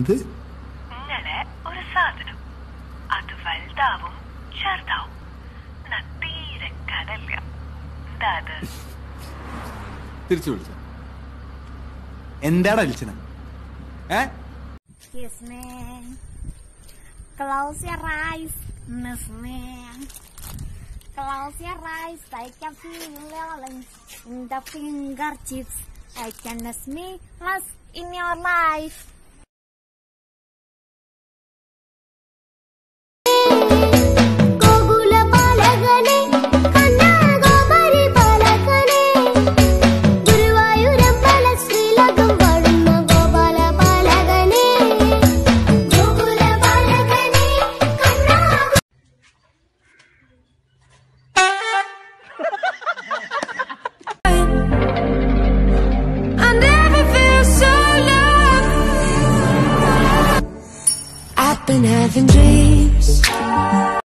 ഇത് ഇങ്ങനെ ഒരു സാധനം അത് വലുതാവും ചെറുതാവും എന്നാ തീരെ കനല്ല എന്താ അത് തിരിച്ചു വിളിച്ച എന്താടാ വിളിച്ചത് ഏ Kiss me. Close your eyes, miss me. Close your eyes, I can feel feelings in the fingertips. I can miss me less in your life. ഗോകുലപാലകനെ കന്യാഗോപരി പാലകനെ ഗുരുവായൂരമ്പല ശ്രീലകം വാഴുന്ന ഗോപാലപാലകനെ ഗോകുലപാലകനെ കന്യാ I never feel so low. I've been having dreams